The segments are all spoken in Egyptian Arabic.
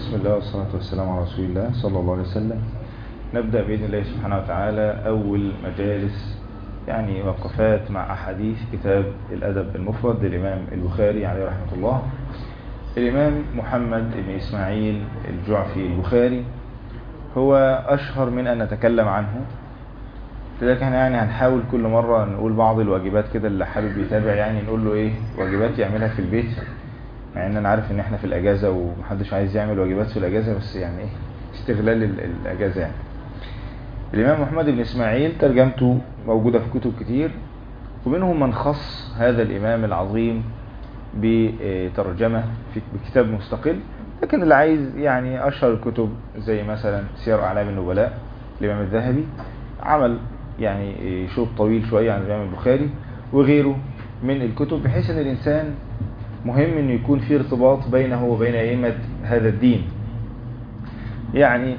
بسم الله والصلاة والسلام على رسول الله صلى الله عليه وسلم نبدأ بإذن الله سبحانه وتعالى أول مجالس يعني وقفات مع أحاديث كتاب الأدب المفرد للإمام البخاري عليه رحمة الله الإمام محمد بن إسماعيل الجعفي البخاري هو أشهر من أن نتكلم عنه لذلك احنا يعني هنحاول كل مرة نقول بعض الواجبات كده اللي حابب يتابع يعني نقول له ايه واجبات يعملها في البيت مع ان انا عارف ان احنا في الاجازة ومحدش عايز يعمل واجبات في الاجازة بس يعني ايه استغلال ال- الاجازة يعني الامام محمد بن اسماعيل ترجمته موجودة في كتب كتير ومنهم من خص هذا الامام العظيم بترجمة في بكتاب مستقل لكن اللي عايز يعني اشهر الكتب زي مثلا سير اعلام النبلاء الامام الذهبي عمل يعني شوط طويل شوية عن الإمام البخاري وغيره من الكتب بحيث أن الإنسان مهم أنه يكون في ارتباط بينه وبين أئمة هذا الدين يعني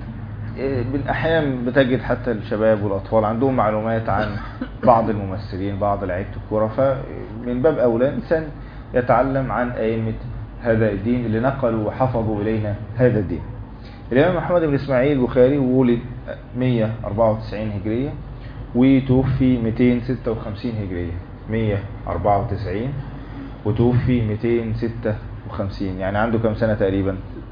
بالأحيان بتجد حتى الشباب والأطفال عندهم معلومات عن بعض الممثلين بعض لعيبة الكورة فمن باب أولى الإنسان يتعلم عن أئمة هذا الدين اللي نقلوا وحفظوا إلينا هذا الدين الإمام محمد بن إسماعيل البخاري ولد 194 هجرية وتوفي 256 هجرية 194 وتوفي 256 يعني عنده كم سنة تقريبا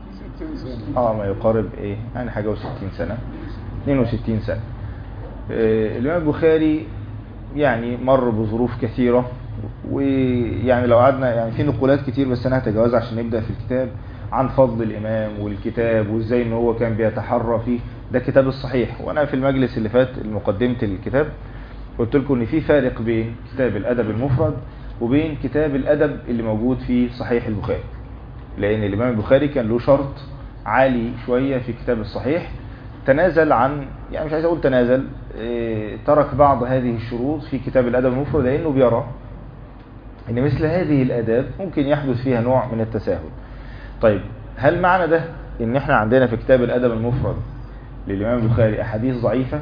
اه ما يقارب ايه يعني حاجة و60 سنة 62 سنة آه الإمام البخاري يعني مر بظروف كثيرة ويعني لو قعدنا يعني في نقولات كتير بس انا هتجاوزها عشان نبدأ في الكتاب عن فضل الإمام والكتاب وإزاي إن هو كان بيتحرى فيه ده كتاب الصحيح وأنا في المجلس اللي فات مقدمة الكتاب قلت لكم إن في فارق بين كتاب الأدب المفرد وبين كتاب الأدب اللي موجود في صحيح البخاري لأن الإمام البخاري كان له شرط عالي شوية في كتاب الصحيح تنازل عن يعني مش عايز أقول تنازل اه ترك بعض هذه الشروط في كتاب الأدب المفرد لأنه بيرى إن مثل هذه الأداب ممكن يحدث فيها نوع من التساهل طيب هل معنى ده ان احنا عندنا في كتاب الادب المفرد للامام البخاري احاديث ضعيفة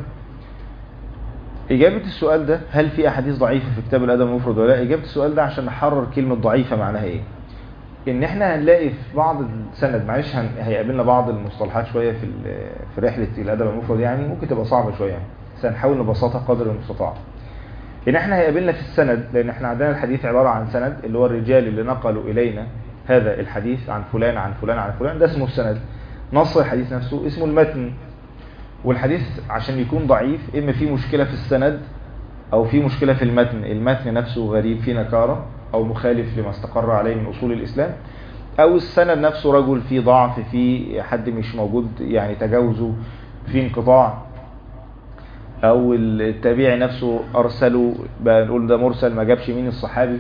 اجابة السؤال ده هل في احاديث ضعيفة في كتاب الادب المفرد ولا لا اجابة السؤال ده عشان نحرر كلمة ضعيفة معناها ايه ان احنا هنلاقي في بعض السند معلش هن... هيقابلنا بعض المصطلحات شوية في ال... في رحلة الادب المفرد يعني ممكن تبقى صعبة شوية يعني بس هنحاول نبسطها قدر المستطاع ان احنا هيقابلنا في السند لان احنا عندنا الحديث عبارة عن سند اللي هو الرجال اللي نقلوا الينا هذا الحديث عن فلان عن فلان عن فلان ده اسمه السند نص الحديث نفسه اسمه المتن والحديث عشان يكون ضعيف اما في مشكلة في السند او في مشكلة في المتن المتن نفسه غريب فيه نكارة او مخالف لما استقر عليه من اصول الاسلام او السند نفسه رجل فيه ضعف فيه حد مش موجود يعني تجاوزه في انقطاع او التابعي نفسه ارسله بقى نقول ده مرسل ما جابش مين الصحابي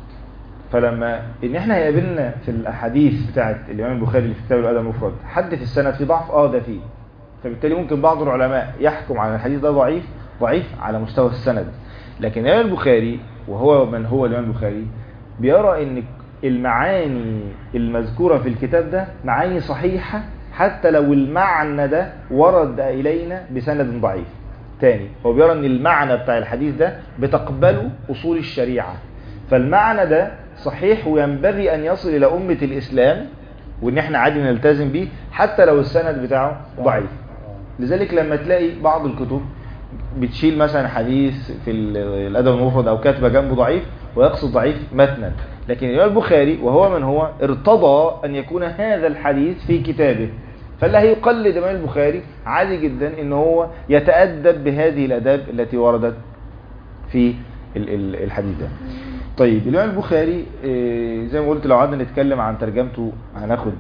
فلما ان احنا هيقابلنا في الاحاديث بتاعه الامام البخاري اللي في كتاب الادب المفرد حد في السند في ضعف اه ده فيه فبالتالي ممكن بعض العلماء يحكم على الحديث ده ضعيف ضعيف على مستوى السند لكن الامام البخاري وهو من هو الامام البخاري بيرى ان المعاني المذكوره في الكتاب ده معاني صحيحه حتى لو المعنى ده ورد الينا بسند ضعيف تاني هو بيرى ان المعنى بتاع الحديث ده بتقبله اصول الشريعه فالمعنى ده صحيح وينبغي أن يصل إلى أمة الإسلام وإن احنا عادي نلتزم بيه حتى لو السند بتاعه ضعيف لذلك لما تلاقي بعض الكتب بتشيل مثلا حديث في الأدب المفرد أو كاتبة جنبه ضعيف ويقصد ضعيف متنا لكن الإمام البخاري وهو من هو ارتضى أن يكون هذا الحديث في كتابه فاللي هيقلد الإمام البخاري عادي جدا أن هو يتأدب بهذه الأداب التي وردت في الحديث ده طيب الإمام البخاري زي ما قلت لو قعدنا نتكلم عن ترجمته هناخد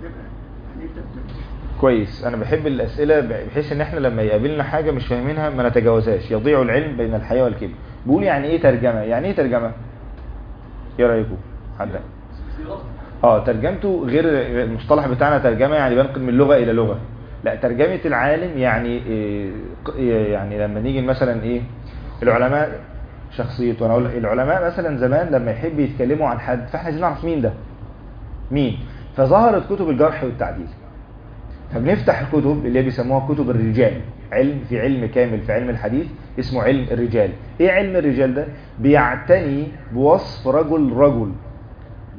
كويس انا بحب الاسئله بحيث ان احنا لما يقابلنا حاجه مش فاهمينها ما نتجاوزهاش يضيع العلم بين الحياه والكبر بيقول يعني ايه ترجمه يعني ايه ترجمه ايه رايكم حد اه ترجمته غير المصطلح بتاعنا ترجمه يعني بنقل من لغه الى لغه لا ترجمه العالم يعني إيه يعني لما نيجي مثلا ايه العلماء شخصيته انا اقول العلماء مثلا زمان لما يحب يتكلموا عن حد فاحنا عايزين نعرف مين ده مين فظهرت كتب الجرح والتعديل فبنفتح الكتب اللي بيسموها كتب الرجال علم في علم كامل في علم الحديث اسمه علم الرجال ايه علم الرجال ده بيعتني بوصف رجل رجل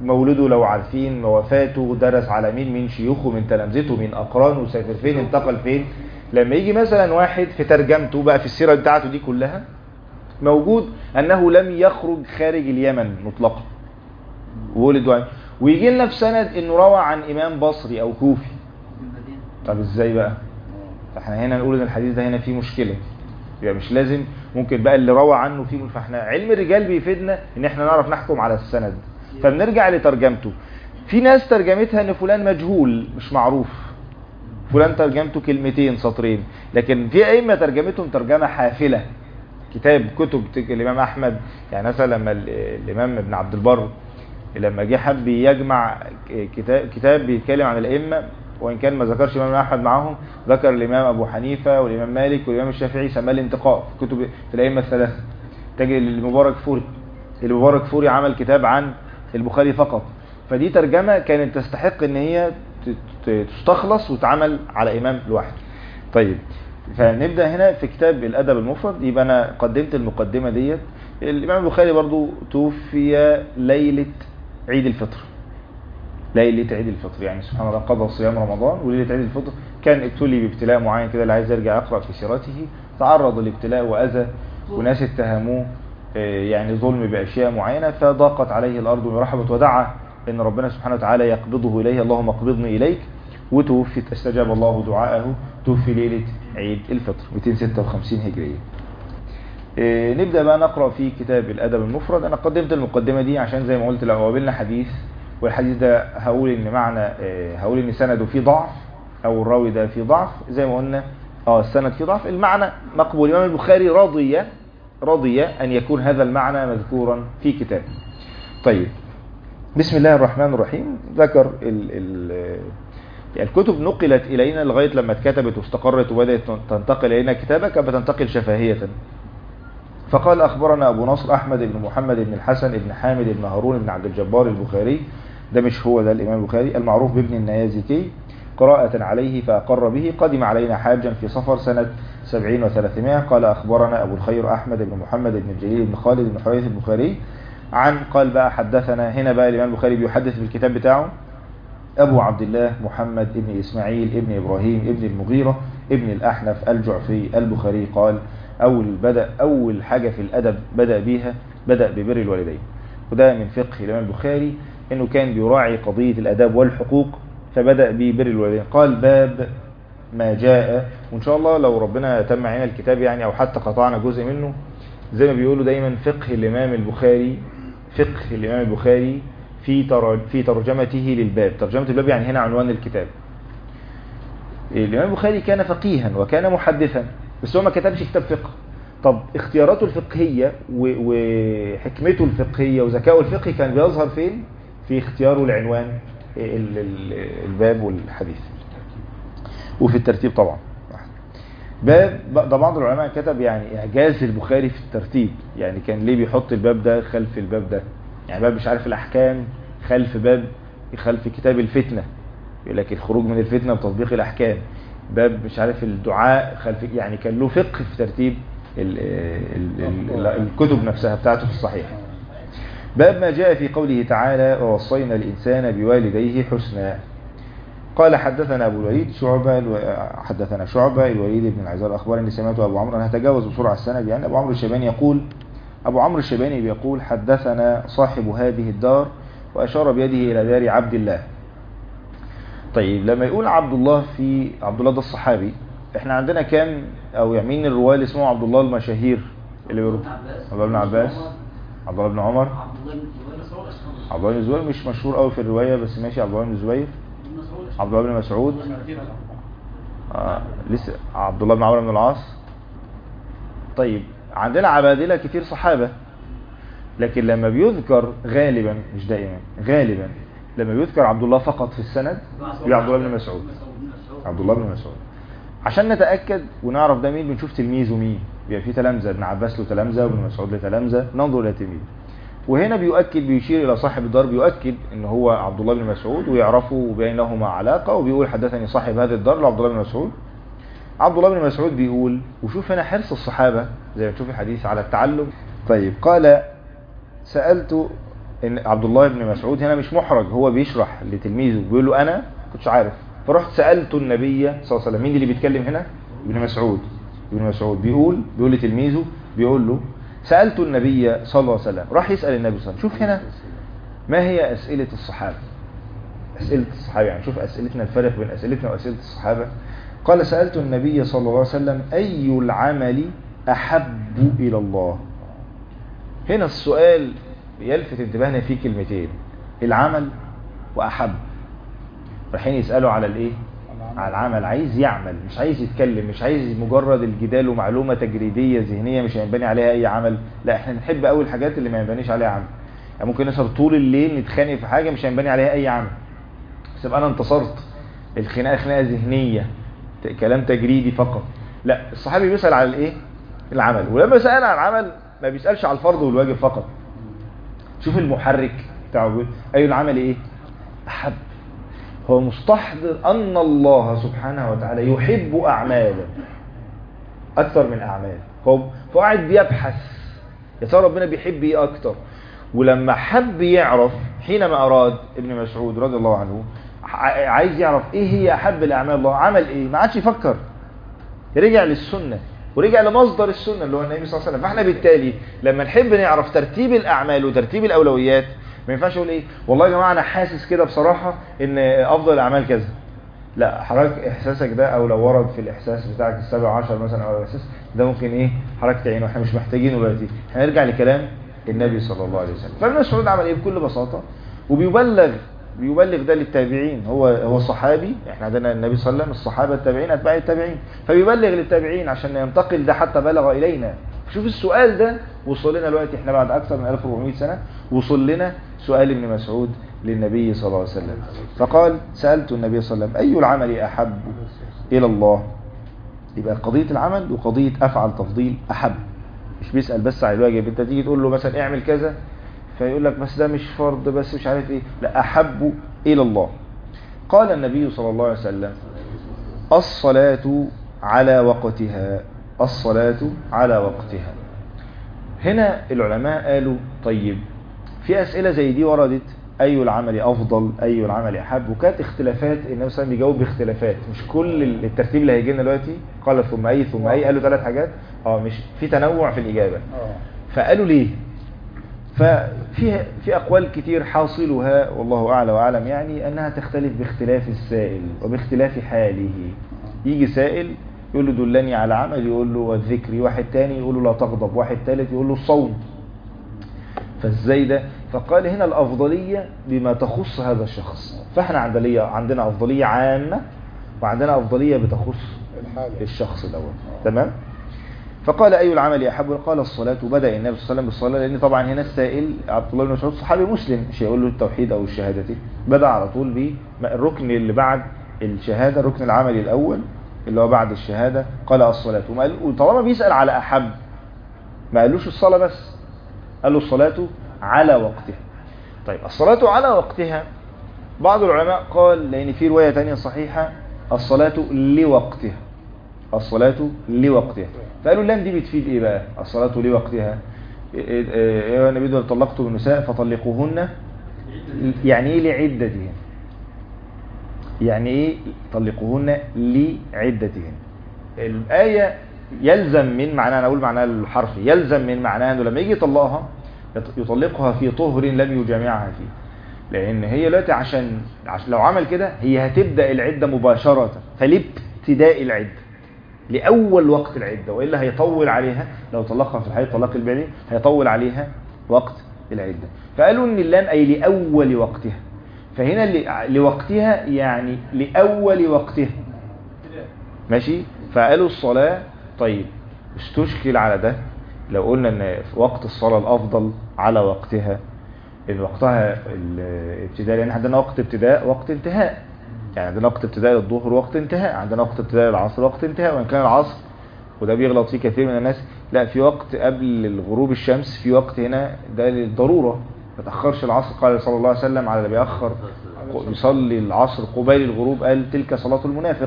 مولده لو عارفين وفاته درس على مين من شيوخه من تلامذته من اقرانه سافر فين انتقل فين لما يجي مثلا واحد في ترجمته بقى في السيره بتاعته دي كلها موجود انه لم يخرج خارج اليمن مطلقا وولد وعي ويجي لنا في سند انه روى عن امام بصري او كوفي طب ازاي بقى فاحنا هنا نقول ان الحديث ده هنا فيه مشكله يبقى مش لازم ممكن بقى اللي روى عنه فيه فاحنا علم الرجال بيفيدنا ان احنا نعرف نحكم على السند فبنرجع لترجمته في ناس ترجمتها ان فلان مجهول مش معروف فلان ترجمته كلمتين سطرين لكن في ائمه ترجمتهم ترجمه حافله كتاب كتب الامام احمد يعني مثلا لما الامام ابن عبد البر لما جه حب يجمع كتاب كتاب بيتكلم عن الائمه وان كان ما ذكرش الامام احمد معاهم ذكر الامام ابو حنيفه والامام مالك والامام الشافعي سماه الانتقاء في كتب في الائمه الثلاثه تجد المبارك فوري المبارك فوري عمل كتاب عن البخاري فقط فدي ترجمه كانت تستحق ان هي تستخلص وتعمل على امام لوحده طيب فنبدا هنا في كتاب الادب المفرد يبقى انا قدمت المقدمه ديت الامام البخاري برضو توفي ليله عيد الفطر ليله عيد الفطر يعني سبحان الله قضى صيام رمضان وليله عيد الفطر كان ابتلي بابتلاء معين كده اللي عايز يرجع يقرا في سيرته تعرض لابتلاء واذى وناس اتهموه يعني ظلم باشياء معينه فضاقت عليه الارض ورحبت ودعا ان ربنا سبحانه وتعالى يقبضه اليه اللهم اقبضني اليك وتوفيت استجاب الله دعاءه توفي ليله عيد الفطر 256 هجريه إيه نبدا بقى نقرا في كتاب الادب المفرد انا قدمت المقدمه دي عشان زي ما قلت لو قابلنا حديث والحديث ده هقول ان معنى إيه هقول ان سنده فيه ضعف او الراوي ده فيه ضعف زي ما قلنا اه السند فيه ضعف المعنى مقبول الامام البخاري رضي رضي ان يكون هذا المعنى مذكورا في كتابه طيب بسم الله الرحمن الرحيم ذكر ال ال يعني الكتب نقلت الينا لغايه لما اتكتبت واستقرت وبدات تنتقل الينا كتابه كانت بتنتقل شفهيه فقال اخبرنا ابو نصر احمد بن محمد بن الحسن بن حامد بن هارون بن عبد الجبار البخاري ده مش هو ده الامام البخاري المعروف بابن النيازكي قراءة عليه فأقر به قدم علينا حاجا في صفر سنة سبعين وثلاثمائة قال أخبرنا أبو الخير أحمد بن محمد بن الجليل بن خالد بن حريث البخاري عن قال بقى حدثنا هنا بقى الإمام البخاري بيحدث في الكتاب بتاعه أبو عبد الله محمد ابن إسماعيل ابن إبراهيم ابن المغيرة ابن الأحنف الجعفي البخاري قال أول بدأ أول حاجة في الأدب بدأ بيها بدأ ببر الوالدين وده من فقه الإمام البخاري إنه كان بيراعي قضية الأداب والحقوق فبدأ ببر الوالدين قال باب ما جاء وإن شاء الله لو ربنا تم علينا الكتاب يعني أو حتى قطعنا جزء منه زي ما بيقولوا دايما فقه الإمام البخاري فقه الإمام البخاري في في ترجمته للباب ترجمة الباب يعني هنا عنوان الكتاب الإمام البخاري كان فقيها وكان محدثا بس هو ما كتبش كتاب فقه طب اختياراته الفقهية وحكمته الفقهية وذكائه الفقهي كان بيظهر فين في اختياره لعنوان الباب والحديث وفي الترتيب طبعا باب ده بعض العلماء كتب يعني اعجاز البخاري في الترتيب يعني كان ليه بيحط الباب ده خلف الباب ده يعني باب مش عارف الاحكام خلف باب خلف كتاب الفتنه يقول لك الخروج من الفتنه بتطبيق الاحكام باب مش عارف الدعاء خلف يعني كان له فقه في ترتيب ال ال ال الكتب نفسها بتاعته في الصحيح باب ما جاء في قوله تعالى ووصينا الإنسان بوالديه حسنا قال حدثنا أبو الوليد شعبة حدثنا شعبة الوليد بن العزار أخبرني سمعت أبو عمرو أنا هتجاوز بسرعة السنة يعني أبو عمرو الشيباني يقول أبو عمرو الشيباني بيقول حدثنا صاحب هذه الدار وأشار بيده إلى دار عبد الله طيب لما يقول عبد الله في عبد الله ده الصحابي احنا عندنا كام او يمين الرواه اللي اسمه عبد الله المشاهير اللي بيقولوا عبد الله بن عباس عبد الله بن عمر عبد الله بن الزبير مش مشهور قوي في الروايه بس ماشي عبد الله بن الزبير عبد الله بن مسعود آه لسه عبد الله بن عمرو بن العاص طيب عندنا عبادله كتير صحابه لكن لما بيذكر غالبا مش دائما غالبا لما بيذكر عبد الله فقط في السند يبقى عبد الله بن مسعود عبد الله بن مسعود عشان نتاكد ونعرف ده مين بنشوف تلميذه مين بيبقى في تلامذه ابن عباس له تلامذه وابن مسعود له تلامذه ننظر الى تلميذ وهنا بيؤكد بيشير الى صاحب الدار بيؤكد ان هو عبد الله بن مسعود ويعرفه وبين لهما علاقه وبيقول حدثني صاحب هذه الدار لعبد الله بن مسعود عبد الله بن مسعود بيقول وشوف هنا حرص الصحابه زي ما تشوف الحديث على التعلم طيب قال سالت ان عبد الله بن مسعود هنا مش محرج هو بيشرح لتلميذه بيقول له انا كنتش عارف فرحت سالت النبي صلى الله عليه وسلم مين اللي بيتكلم هنا ابن مسعود ابن مسعود بيقول بيقول لتلميذه بيقول له سالت النبي صلى الله عليه وسلم راح يسال النبي صلى الله عليه وسلم شوف هنا ما هي اسئله الصحابه اسئله الصحابه يعني شوف اسئلتنا الفرق بين اسئلتنا واسئله الصحابه قال سالت النبي صلى الله عليه وسلم اي العمل احب الى الله هنا السؤال يلفت انتباهنا فيه كلمتين العمل واحب رايحين يسالوا على الايه على العمل عايز يعمل مش عايز يتكلم مش عايز مجرد الجدال ومعلومه تجريديه ذهنيه مش هينبني عليها اي عمل لا احنا نحب قوي الحاجات اللي ما ينبنيش عليها عمل يعني ممكن نسهر طول الليل نتخانق في حاجه مش هينبني عليها اي عمل بس يبقى انا انتصرت الخناقه خناقه ذهنيه كلام تجريدي فقط لا الصحابي بيسال على الايه العمل ولما سال عن العمل ما بيسالش على الفرض والواجب فقط شوف المحرك بتاعه بيقول اي العمل ايه احب هو مستحضر ان الله سبحانه وتعالى يحب اعمالا اكثر من اعمال هو هو قاعد بيبحث يا ترى ربنا بيحب ايه اكتر ولما حب يعرف حينما اراد ابن مسعود رضي الله عنه عايز يعرف ايه هي احب الاعمال الله عمل ايه ما عادش يفكر رجع للسنه ورجع لمصدر السنه اللي هو النبي صلى الله عليه وسلم فاحنا بالتالي لما نحب نعرف ترتيب الاعمال وترتيب الاولويات ما ينفعش اقول ايه والله يا جماعه انا حاسس كده بصراحه ان افضل الاعمال كذا لا حضرتك احساسك ده او لو ورد في الاحساس بتاعك السابع عشر مثلا او الاحساس ده ممكن ايه حضرتك تعينه احنا مش محتاجينه دلوقتي هنرجع لكلام النبي صلى الله عليه وسلم فابن مسعود عمل ايه بكل بساطه وبيبلغ بيبلغ ده للتابعين هو هو صحابي احنا عندنا النبي صلى الله عليه وسلم الصحابه التابعين اتباع التابعين فبيبلغ للتابعين عشان ينتقل ده حتى بلغ الينا شوف السؤال ده وصل لنا دلوقتي احنا بعد اكثر من 1400 سنه وصل لنا سؤال ابن مسعود للنبي صلى الله عليه وسلم فقال سالت النبي صلى الله عليه وسلم اي العمل احب الى الله يبقى قضيه العمل وقضيه افعل تفضيل احب مش بيسال بس على الواجب انت تيجي تقول له مثلا اعمل كذا فيقول لك بس ده مش فرض بس مش عارف ايه لا احب الى الله قال النبي صلى الله عليه وسلم الصلاة على وقتها الصلاة على وقتها هنا العلماء قالوا طيب في أسئلة زي دي وردت أي العمل أفضل أي العمل أحب وكانت اختلافات النبي صلى الله عليه وسلم بيجاوب باختلافات مش كل الترتيب اللي هيجي لنا دلوقتي قال ثم أي ثم أي قالوا ثلاث حاجات اه مش في تنوع في الإجابة فقالوا ليه ففي في أقوال كتير حاصلها والله أعلى وأعلم يعني أنها تختلف باختلاف السائل وباختلاف حاله يجي سائل يقول له دلني على عمل يقول له والذكر واحد تاني يقول له لا تغضب واحد تالت يقول له الصوم فازاي ده فقال هنا الأفضلية بما تخص هذا الشخص فاحنا عندنا عندنا أفضلية عامة وعندنا أفضلية بتخص الشخص دوت تمام فقال أي العمل أحب قال الصلاة وبدأ النبي صلى الله عليه وسلم بالصلاة لأن طبعا هنا السائل عبد الله بن مسعود صحابي مسلم مش هيقول له التوحيد أو الشهادتين بدأ على طول بالركن اللي بعد الشهادة الركن العملي الأول اللي هو بعد الشهادة قال الصلاة وما قال وطالما بيسأل على أحب ما قالوش الصلاة بس قال له الصلاة على وقتها طيب الصلاة على وقتها بعض العلماء قال لأن في رواية تانية صحيحة الصلاة لوقتها الصلاة لوقتها فقالوا اللام دي بتفيد ايه بقى الصلاة لوقتها يا النبي دول طلقتم النساء فطلقوهن يعني ايه لعدتهن يعني ايه طلقوهن لعدتهن الآية يلزم من معناها انا اقول معناها الحرفي يلزم من معناها انه لما يجي يطلقها يطلقها في طهر لم يجامعها فيه لان هي دلوقتي عشان, عشان لو عمل كده هي هتبدا العده مباشره فلابتداء العده لأول وقت العدة وإلا هيطول عليها لو طلقها في الحياة طلاق البعدين هيطول عليها وقت العدة فقالوا إن اللام أي لأول وقتها فهنا لوقتها يعني لأول وقتها ماشي فقالوا الصلاة طيب استشكل على ده لو قلنا ان وقت الصلاة الافضل على وقتها ان وقتها الابتداء لان عندنا وقت ابتداء وقت انتهاء يعني عندنا وقت ابتداء للظهر وقت انتهاء عندنا وقت ابتداء للعصر وقت انتهاء وان كان العصر وده بيغلط فيه كثير من الناس لا في وقت قبل الغروب الشمس في وقت هنا ده للضرورة ما تأخرش العصر قال صلى الله عليه وسلم على اللي بيأخر يصلي العصر قبيل الغروب قال تلك صلاة المنافق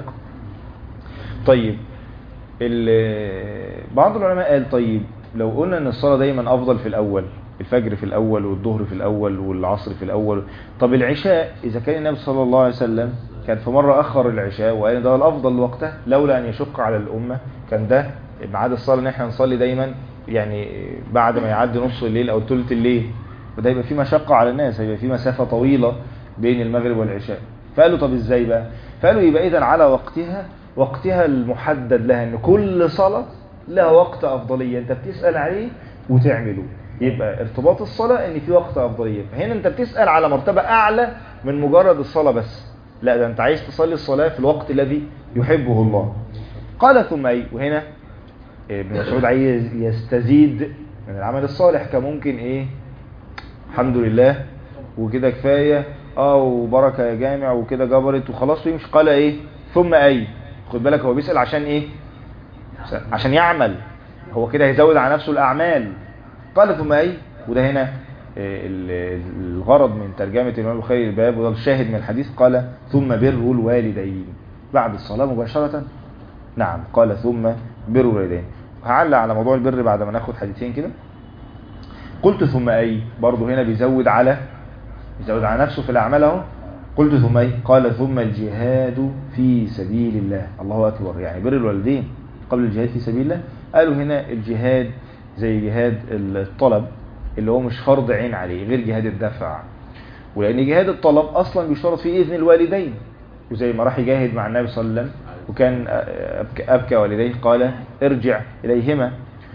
طيب بعض العلماء قال طيب لو قلنا ان الصلاة دايما افضل في الاول الفجر في الاول والظهر في الاول والعصر في الاول طب العشاء اذا كان النبي صلى الله عليه وسلم كان في مرة اخر العشاء وقال ده الافضل وقته لولا ان يشق على الامة كان ده ميعاد الصلاة ان احنا نصلي دايما يعني بعد ما يعدي نص الليل او ثلث الليل وده يبقى في مشقة على الناس هيبقى في مسافة طويلة بين المغرب والعشاء فقالوا طب ازاي بقى فقالوا يبقى اذا على وقتها وقتها المحدد لها ان كل صلاة لها وقت افضلية انت بتسأل عليه وتعمله يبقى ارتباط الصلاة ان في وقت افضلية فهنا انت بتسأل على مرتبة اعلى من مجرد الصلاة بس لا ده انت عايز تصلي الصلاة في الوقت الذي يحبه الله قال ثم اي وهنا ابن مسعود عايز يستزيد من العمل الصالح كممكن ايه الحمد لله وكده كفاية اه وبركة يا جامع وكده جبرت وخلاص ويمشي قال ايه ثم اي خد بالك هو بيسأل عشان ايه عشان يعمل هو كده هيزود على نفسه الاعمال قال ثم اي وده هنا الغرض من ترجمة الإمام البخاري الباب وده الشاهد من الحديث قال ثم بر الوالدين بعد الصلاة مباشرة نعم قال ثم بر الوالدين هعلق على موضوع البر بعد ما ناخد حديثين كده قلت ثم أي برضه هنا بيزود على بيزود على نفسه في الأعمال اهو قلت ثم أي قال ثم الجهاد في سبيل الله الله أكبر يعني بر الوالدين قبل الجهاد في سبيل الله قالوا هنا الجهاد زي جهاد الطلب اللي هو مش فرض عين عليه غير جهاد الدفع ولأن جهاد الطلب أصلا بيشترط فيه إذن الوالدين وزي ما راح يجاهد مع النبي صلى الله عليه وسلم وكان أبكى, أبكى والديه قال ارجع إليهما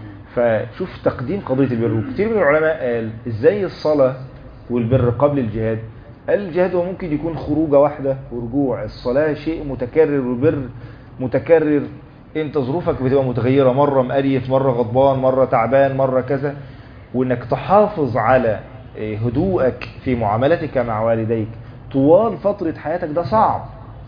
فشوف تقديم قضية البر وكثير من العلماء قال إزاي الصلاة والبر قبل الجهاد قال الجهاد هو ممكن يكون خروجة واحدة ورجوع الصلاة شيء متكرر والبر متكرر انت ظروفك بتبقى متغيرة مرة مقريف مرة غضبان مرة تعبان مرة كذا وانك تحافظ على هدوءك في معاملتك مع والديك طوال فترة حياتك ده صعب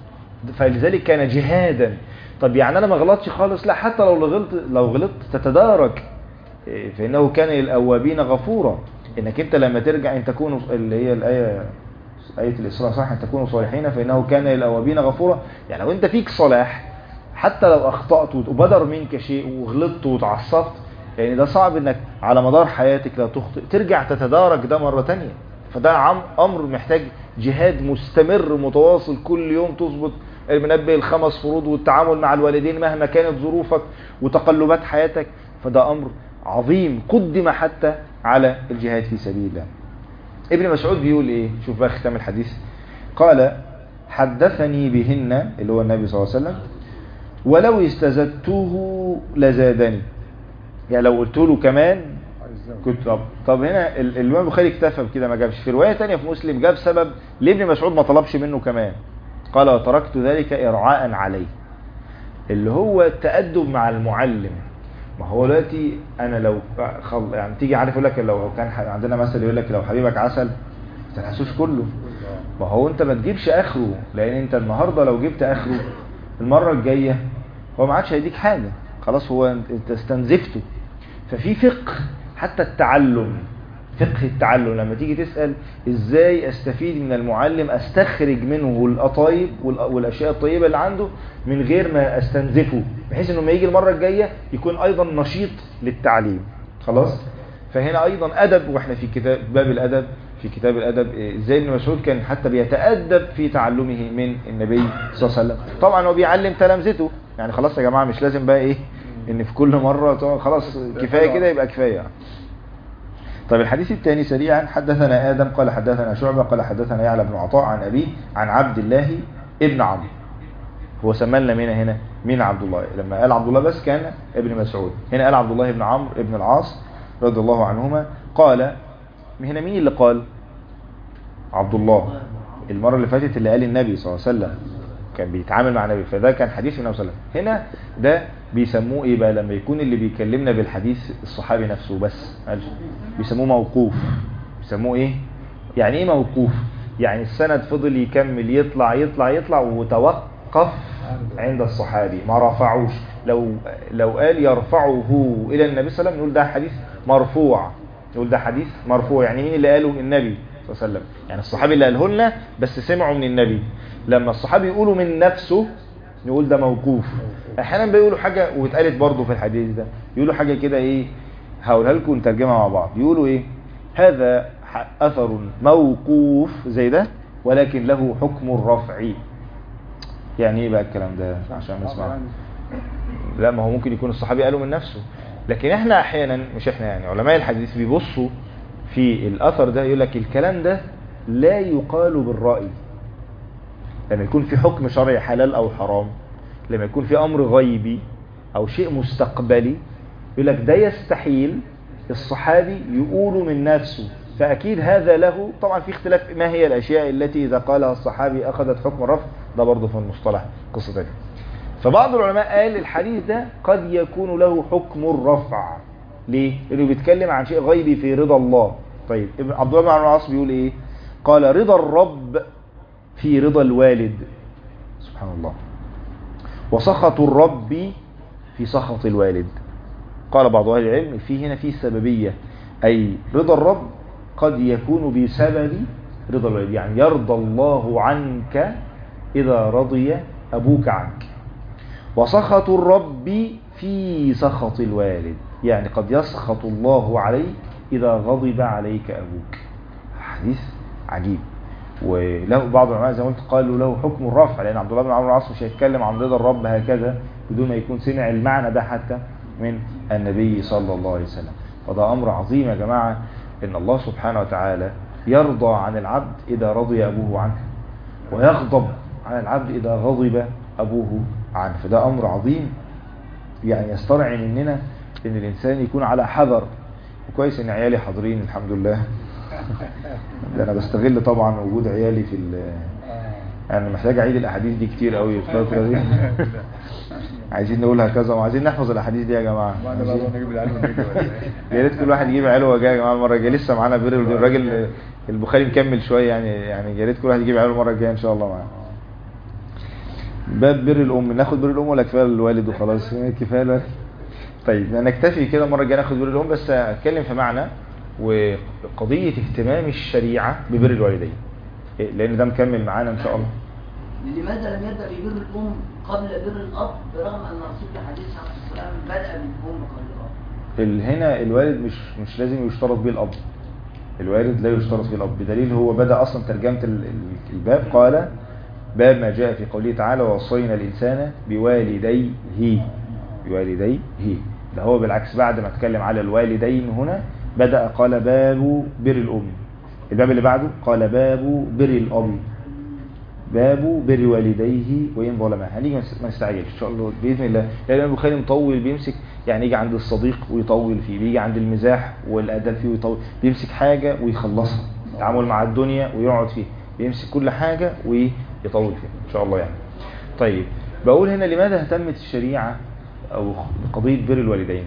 فلذلك كان جهادا طب يعني انا ما غلطش خالص لا حتى لو غلطت لو غلطت تتدارك فانه كان للاوابين غفورا انك انت لما ترجع ان تكونوا اللي هي الايه آية الإسراء صح أن تكونوا صالحين فإنه كان للأوابين غفورا يعني لو أنت فيك صلاح حتى لو أخطأت وبدر منك شيء وغلطت وتعصبت يعني ده صعب انك على مدار حياتك لا تخطئ ترجع تتدارك ده مرة تانية فده امر محتاج جهاد مستمر متواصل كل يوم تظبط المنبه الخمس فروض والتعامل مع الوالدين مهما كانت ظروفك وتقلبات حياتك فده امر عظيم قدم حتى على الجهاد في سبيل الله ابن مسعود بيقول ايه شوف بقى ختام الحديث قال حدثني بهن اللي هو النبي صلى الله عليه وسلم ولو استزدته لزادني يعني لو قلت له كمان كنت طب طب هنا الامام البخاري اكتفى بكده ما جابش في روايه ثانيه في مسلم جاب سبب ليه ابن مسعود ما طلبش منه كمان قال وتركت ذلك ارعاء عليه اللي هو التادب مع المعلم ما هو دلوقتي انا لو خل... يعني تيجي عارف يقول لك لو كان عندنا مثل يقول لك لو حبيبك عسل ما تنحسوش كله ما هو انت ما تجيبش اخره لان انت النهارده لو جبت اخره المره الجايه هو ما عادش هيديك حاجه خلاص هو انت استنزفته ففي فقه حتى التعلم فقه التعلم لما تيجي تسأل ازاي استفيد من المعلم استخرج منه القطايب والاشياء الطيبة اللي عنده من غير ما استنزفه بحيث انه ما يجي المرة الجاية يكون ايضا نشيط للتعليم خلاص فهنا ايضا ادب واحنا في كتاب باب الادب في كتاب الادب ازاي ابن مسعود كان حتى بيتادب في تعلمه من النبي صلى الله عليه وسلم طبعا هو بيعلم تلامذته يعني خلاص يا جماعه مش لازم بقى ايه ان في كل مرة خلاص كفاية كده يبقى كفاية طيب الحديث الثاني سريعا حدثنا آدم قال حدثنا شعبة قال حدثنا يعلى بن عطاء عن أبيه عن عبد الله ابن عمرو هو سمالنا مين هنا مين عبد الله لما قال عبد الله بس كان ابن مسعود هنا قال عبد الله ابن عمرو ابن العاص رضي الله عنهما قال هنا مين اللي قال عبد الله المرة اللي فاتت اللي قال النبي صلى الله عليه وسلم كان بيتعامل مع النبي فده كان حديث النبي صلى الله عليه وسلم هنا ده بيسموه ايه بقى لما يكون اللي بيكلمنا بالحديث الصحابي نفسه بس بيسموه موقوف بيسموه ايه يعني ايه موقوف يعني السند فضل يكمل يطلع يطلع يطلع وتوقف عند الصحابي ما رفعوش لو لو قال يرفعه الى النبي صلى الله عليه وسلم نقول ده حديث مرفوع نقول ده حديث مرفوع يعني مين اللي قاله النبي صلى الله عليه وسلم يعني الصحابي اللي قاله لنا بس سمعوا من النبي لما الصحابي يقولوا من نفسه نقول ده موقوف احيانا بيقولوا حاجة واتقالت برضه في الحديث ده يقولوا حاجة كده ايه هقولها لكم نترجمها مع بعض يقولوا ايه هذا أثر موقوف زي ده ولكن له حكم الرفع يعني ايه بقى الكلام ده عشان نسمع لا ما هو ممكن يكون الصحابي قاله من نفسه لكن احنا احيانا مش احنا يعني علماء الحديث بيبصوا في الاثر ده يقول لك الكلام ده لا يقال بالرأي لما يكون في حكم شرعي حلال او حرام لما يكون في امر غيبي او شيء مستقبلي يقول لك ده يستحيل الصحابي يقول من نفسه فأكيد هذا له طبعا في اختلاف ما هي الأشياء التي إذا قالها الصحابي أخذت حكم الرفع ده برضه في المصطلح قصة تانية فبعض العلماء قال الحديث ده قد يكون له حكم الرفع ليه؟ لأنه بيتكلم عن شيء غيبي في رضا الله طيب ابن عبد الله بن عمرو العاص بيقول إيه؟ قال رضا الرب في رضا الوالد سبحان الله وسخط الرب في سخط الوالد قال بعض أهل العلم في هنا في سببية أي رضا الرب قد يكون بسبب رضا الوالد يعني يرضى الله عنك إذا رضي أبوك عنك وسخط الرب في سخط الوالد يعني قد يسخط الله عليك إذا غضب عليك أبوك حديث عجيب وله بعض العلماء زي ما قلت قالوا له حكم الرفع لأن عبد الله بن عمرو العاص مش هيتكلم عن رضا الرب هكذا بدون ما يكون سمع المعنى ده حتى من النبي صلى الله عليه وسلم فده أمر عظيم يا جماعة إن الله سبحانه وتعالى يرضى عن العبد إذا رضي أبوه عنه ويغضب عن العبد إذا غضب أبوه عنه فده أمر عظيم يعني يسترعي مننا إن الإنسان يكون على حذر وكويس إن عيالي حاضرين الحمد لله ده أنا بستغل طبعا وجود عيالي في أنا محتاج أعيد الأحاديث دي كتير قوي في الفترة دي عايزين نقولها كذا وعايزين نحفظ الاحاديث دي يا جماعه يا ريت كل واحد يجيب عياله وجاي يا جماعه المره الجايه لسه معانا بر الراجل البخاري مكمل شويه يعني يعني يا ريت كل واحد يجيب عياله المره الجايه ان شاء الله معانا باب بر الام ناخد بر الام ولا كفايه الوالد وخلاص كفايه الوالد طيب نكتفي كده المره الجايه ناخد بر الام بس اتكلم في معنى وقضيه اهتمام الشريعه ببر الوالدين لان ده مكمل معانا ان شاء الله لماذا لم يبدأ ببر الأم قبل بر الأب برغم أن رسول الحديث عليه الصلاة والسلام بدأ بالأم قبل الأب هنا الوالد مش مش لازم يشترط به الأب الوالد لا يشترط به الأب بدليل هو بدأ أصلا ترجمة الباب قال باب ما جاء في قوله تعالى ووصينا الإنسان بوالديه بوالديه ده هو بالعكس بعد ما اتكلم على الوالدين هنا بدأ قال باب بر الأم الباب اللي بعده قال باب بر الأب باب بر والديه وإن ظلما هنيجي ما نستعجلش إن شاء الله بإذن الله لأن البخاري مطول بيمسك يعني يجي عند الصديق ويطول فيه بيجي عند المزاح والأدب فيه ويطول بيمسك حاجة ويخلصها التعامل مع الدنيا ويقعد فيه بيمسك كل حاجة ويطول فيها إن شاء الله يعني طيب بقول هنا لماذا اهتمت الشريعة أو بقضية بر الوالدين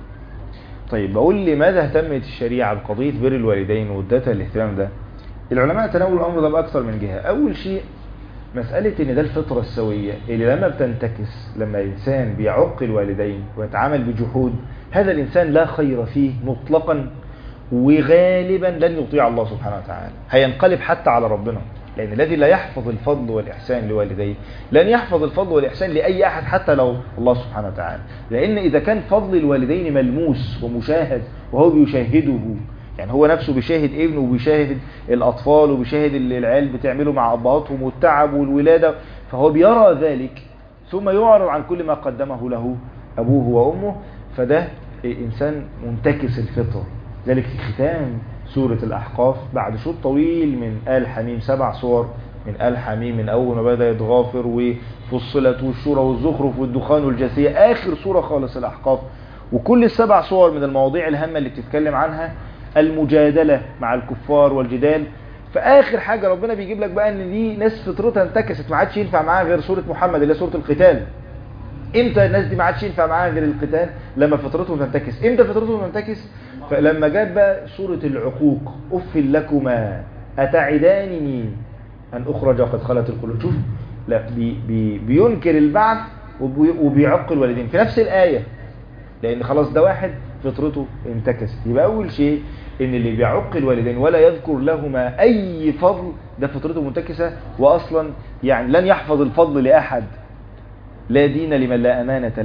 طيب بقول لماذا اهتمت الشريعة بقضية بر الوالدين وادتها الاهتمام ده العلماء تناولوا الأمر ده بأكثر من جهة أول شيء مسألة ان ده الفطرة السوية اللي لما بتنتكس لما الإنسان بيعق الوالدين ويتعامل بجحود هذا الإنسان لا خير فيه مطلقا وغالبا لن يطيع الله سبحانه وتعالى هينقلب حتى على ربنا لأن الذي لا يحفظ الفضل والإحسان لوالديه لن يحفظ الفضل والإحسان لأي أحد حتى لو الله سبحانه وتعالى لأن إذا كان فضل الوالدين ملموس ومشاهد وهو بيشاهده يعني هو نفسه بيشاهد ابنه وبيشاهد الأطفال وبيشاهد اللي العيال بتعمله مع أبهاتهم والتعب والولادة فهو بيرى ذلك ثم يعرض عن كل ما قدمه له أبوه وأمه فده إنسان منتكس الفطر ذلك في ختام سورة الأحقاف بعد شوط طويل من آل حميم سبع صور من آل حميم من أول ما بدأ يتغافر وفصلت والشورى والزخرف والدخان والجاثية آخر سورة خالص الأحقاف وكل السبع صور من المواضيع الهامة اللي بتتكلم عنها المجادلة مع الكفار والجدال فآخر حاجة ربنا بيجيب لك بقى ان دي ناس فطرتها انتكست ما عادش ينفع معاها غير سورة محمد اللي هي سورة القتال امتى الناس دي ما عادش ينفع معاها غير القتال لما فطرتهم تنتكس امتى فطرتهم تنتكس فلما جت بقى سورة العقوق اف لكما اتعدانني ان اخرج وقد خلت القلوب شوف لا بي بي بينكر البعث وبيعق الوالدين في نفس الآية لان خلاص ده واحد فطرته انتكست يبقى اول شيء ان اللي بيعق الوالدين ولا يذكر لهما اي فضل ده فطرته منتكسة واصلا يعني لن يحفظ الفضل لاحد لا دين لمن لا امانة له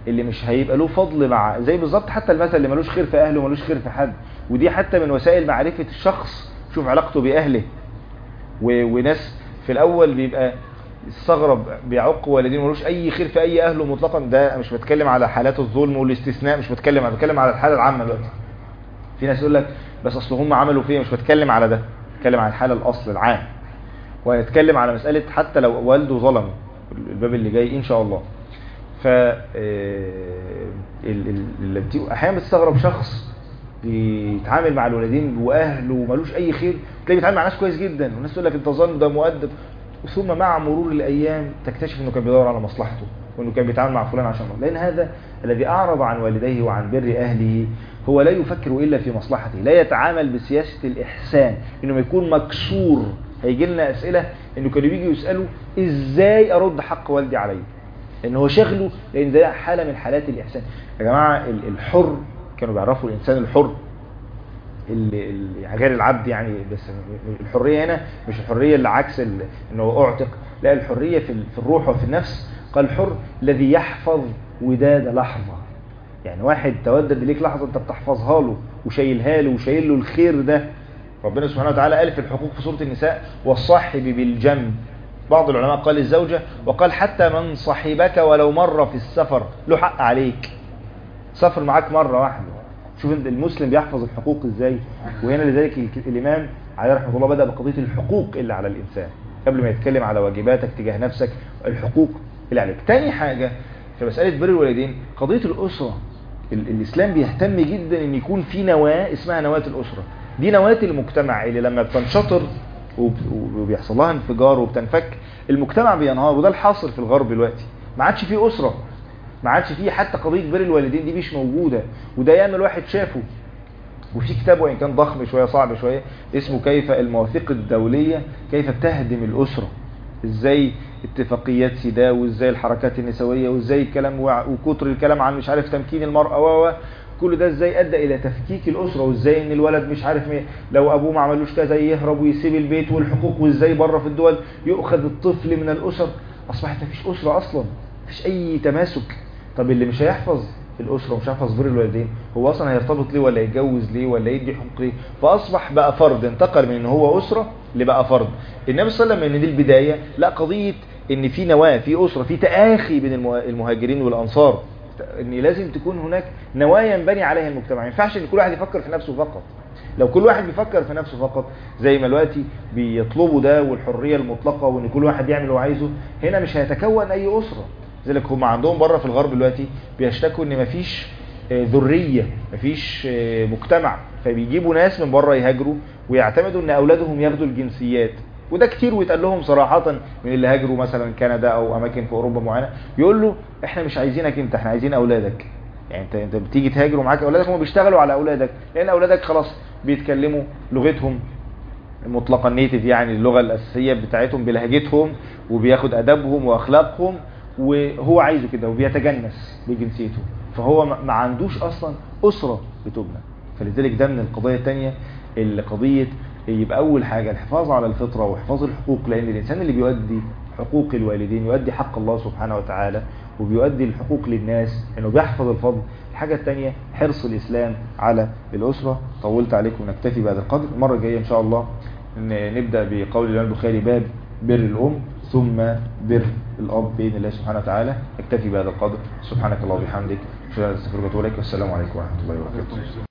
اللي مش هيبقى له فضل مع زي بالظبط حتى المثل اللي ملوش خير في اهله وملوش خير في حد ودي حتى من وسائل معرفة الشخص شوف علاقته باهله و... وناس في الاول بيبقى استغرب بيعق والدين ملوش اي خير في اي اهله مطلقا ده مش بتكلم على حالات الظلم والاستثناء مش بتكلم انا بتكلم على الحاله العامه دلوقتي في ناس يقول لك بس اصل هم عملوا فيا مش بتكلم على ده بتكلم على الحاله الاصل العام وهنتكلم على مساله حتى لو والده ظلمه الباب اللي جاي ان شاء الله ف احيانا بتستغرب شخص بيتعامل مع الوالدين واهله ومالوش اي خير تلاقيه بيتعامل مع ناس كويس جدا والناس تقول لك انت ظن ده مؤدب ثم مع مرور الايام تكتشف انه كان بيدور على مصلحته وانه كان بيتعامل مع فلان عشان الله لان هذا الذي اعرض عن والديه وعن بر اهله هو لا يفكر الا في مصلحته لا يتعامل بسياسه الاحسان انه ما يكون مكسور هيجي لنا اسئله انه كانوا بيجوا يسالوا ازاي ارد حق والدي عليا ان هو شغله لان ده حاله من حالات الاحسان يا جماعه الحر كانوا بيعرفوا الانسان الحر اللي غير العبد يعني بس الحريه هنا مش الحريه اللي عكس انه اعتق لا الحريه في في الروح وفي النفس قال الحر الذي يحفظ وداد لحظه يعني واحد تودد ليك لحظه انت بتحفظها له وشايلها له وشايل له الخير ده ربنا سبحانه وتعالى قال في الحقوق في سوره النساء والصاحب بالجنب بعض العلماء قال الزوجة وقال حتى من صاحبك ولو مرة في السفر له حق عليك سافر معاك مرة واحدة شوف انت المسلم بيحفظ الحقوق ازاي وهنا لذلك الامام عليه رحمه الله بدأ بقضية الحقوق اللي على الانسان قبل ما يتكلم على واجباتك تجاه نفسك الحقوق اللي عليك تاني حاجة في مسألة بر الوالدين قضية الأسرة الإسلام بيهتم جدا ان يكون في نواة اسمها نواة الأسرة دي نواة المجتمع اللي لما بتنشطر وبيحصل لها انفجار وبتنفك المجتمع بينهار وده الحاصل في الغرب دلوقتي ما عادش فيه أسرة ما عادش فيه حتى قضية بر الوالدين دي مش موجودة وده ياما الواحد شافه وفي كتاب وإن كان ضخم شوية صعب شوية اسمه كيف المواثيق الدولية كيف بتهدم الأسرة ازاي اتفاقيات سيدا وازاي الحركات النسوية وازاي الكلام وكتر الكلام عن مش عارف تمكين المرأة و كل ده ازاي ادى الى تفكيك الاسره وازاي ان الولد مش عارف ميه لو ابوه ما عملوش كذا يهرب ويسيب البيت والحقوق وازاي بره في الدول يؤخذ الطفل من الاسر اصبحت مفيش اسره اصلا مفيش اي تماسك طب اللي مش هيحفظ الاسره ومش هيحفظ بر الوالدين هو اصلا هيرتبط ليه ولا يتجوز ليه ولا يدي حقوق ليه فاصبح بقى فرد انتقل من ان هو اسره لبقى فرد النبي صلى الله عليه وسلم ان دي البدايه لا قضيه ان في نواه في اسره في تآخي بين المهاجرين والانصار ان لازم تكون هناك نوايا ينبني عليها المجتمع ما ينفعش ان كل واحد يفكر في نفسه فقط لو كل واحد بيفكر في نفسه فقط زي ما دلوقتي بيطلبوا ده والحريه المطلقه وان كل واحد يعمل اللي هو عايزه هنا مش هيتكون اي اسره لذلك هم عندهم بره في الغرب دلوقتي بيشتكوا ان مفيش ذريه مفيش مجتمع فبيجيبوا ناس من بره يهاجروا ويعتمدوا ان اولادهم ياخدوا الجنسيات وده كتير ويتقال لهم صراحة من اللي هاجروا مثلا كندا او اماكن في اوروبا معينة يقول له احنا مش عايزينك انت احنا عايزين اولادك يعني انت انت بتيجي تهاجر ومعاك اولادك هم بيشتغلوا على اولادك لان اولادك خلاص بيتكلموا لغتهم مطلقا نيتف يعني اللغة الاساسية بتاعتهم بلهجتهم وبياخد ادبهم واخلاقهم وهو عايزه كده وبيتجنس بجنسيته فهو ما عندوش اصلا اسرة بتبنى فلذلك ده من القضايا الثانيه اللي قضية يبقى أول حاجة الحفاظ على الفطرة وحفاظ الحقوق لأن الإنسان اللي بيؤدي حقوق الوالدين يؤدي حق الله سبحانه وتعالى وبيؤدي الحقوق للناس انه بيحفظ الفضل الحاجة الثانية حرص الإسلام على الأسرة طولت عليكم نكتفي بهذا القدر المرة الجاية إن شاء الله نبدأ بقول الإمام البخاري باب بر الأم ثم بر الأب بإذن الله سبحانه وتعالى نكتفي بهذا القدر سبحانك الله وبحمدك أشهد أن لا إله إلا أنت أستغفرك وأتوب إليك والسلام عليكم ورحمة الله وبركاته